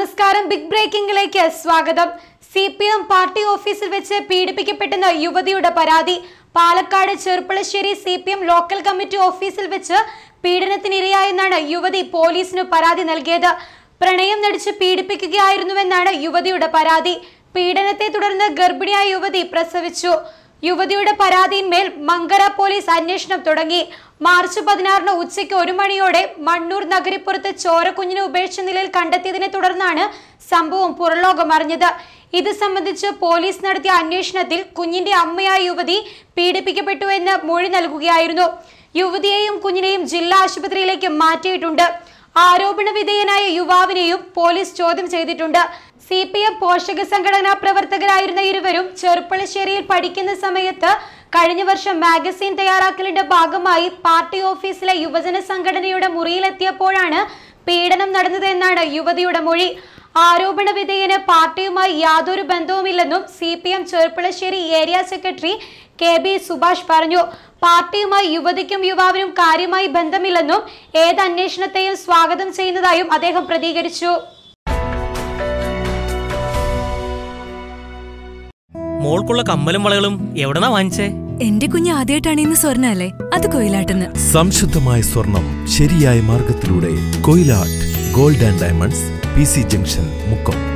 നമസ്കാരം ബിഗ് ബ്രേക്കിംഗിലേക്ക് സ്വാഗതം C P M party ഓഫീസിൽ വെച്ച് പീഡിപ്പിക്കപ്പെട്ടെന്ന യുവതിയുടെ പരാതി Palakkad Cherpulassery C P M local committee ഓഫീസിൽ വെച്ച് പീഡനത്തിനിരയായെന്നാണ് യുവതി പോലീസിന് പരാതി നൽകിയത് പ്രണയം നടിച്ച് പീഡിപ്പിക്കുകയായിരുന്നുവെന്നാണ് യുവതിയുടെ പരാതി പീഡനത്തെ തുടർന്ന് ഗർഭിണിയായ യുവതി പ്രസവിച്ചു യുവതിയുടെ പരാതിയിന്മേൽ മങ്കര പോലീസ് അന്വേഷണം തുടങ്ങി മാർച്ച് പതിനാറിന് ഉച്ചയ്ക്ക് ഒരു മണിയോടെ മണ്ണൂർ നഗരിപ്പുറത്ത് ചോരക്കുഞ്ഞിനെ ഉപേക്ഷിച്ച നിലയിൽ കണ്ടെത്തിയതിനെ തുടർന്നാണ് സംഭവം പുറലോകം അറിഞ്ഞത് ഇത് സംബന്ധിച്ച് പോലീസ് നടത്തിയ അന്വേഷണത്തിൽ കുഞ്ഞിന്റെ അമ്മയായ യുവതി പീഡിപ്പിക്കപ്പെട്ടു എന്ന് മൊഴി നൽകുകയായിരുന്നു യുവതിയെയും കുഞ്ഞിനെയും ജില്ലാ ആശുപത്രിയിലേക്ക് മാറ്റിയിട്ടുണ്ട് ആരോപണ വിധേയനായ യുവാവിനെയും പോലീസ് ചോദ്യം ചെയ്തിട്ടുണ്ട് സി പി എം പോഷക സംഘടനാ പ്രവർത്തകരായിരുന്ന ഇരുവരും ചെറുപ്പളശ്ശേരിയിൽ പഠിക്കുന്ന സമയത്ത് കഴിഞ്ഞ വർഷം മാഗസിൻ തയ്യാറാക്കലിന്റെ ഭാഗമായി പാർട്ടി ഓഫീസിലെ യുവജന സംഘടനയുടെ മുറിയിലെത്തിയപ്പോഴാണ് പീഡനം നടന്നതെന്നാണ് യുവതിയുടെ മൊഴി ആരോപണ വിധേയന് പാർട്ടിയുമായി യാതൊരു ബന്ധവുമില്ലെന്നും C P M Cherpulassery area secretary K B Subhash പറഞ്ഞു പാർട്ടിയുമായി യുവതിക്കും യുവാവിനും കാര്യമായി ബന്ധമില്ലെന്നും ഏത് അന്വേഷണത്തെയും സ്വാഗതം ചെയ്യുന്നതായും അദ്ദേഹം പ്രതികരിച്ചു മോൾക്കുള്ള കമ്മലും വളകളും എവിടെന്നാ വാങ്ങിച്ചേ എന്റെ കുഞ്ഞ് ആദ്യമായിട്ടാണ് ഇന്ന് സ്വർണ്ണ അല്ലേ അത് കൊയിലാട്ടെന്ന് സംശുദ്ധമായ സ്വർണം ശരിയായ മാർഗത്തിലൂടെ Koyilatt gold and diamonds P C junction Mukkam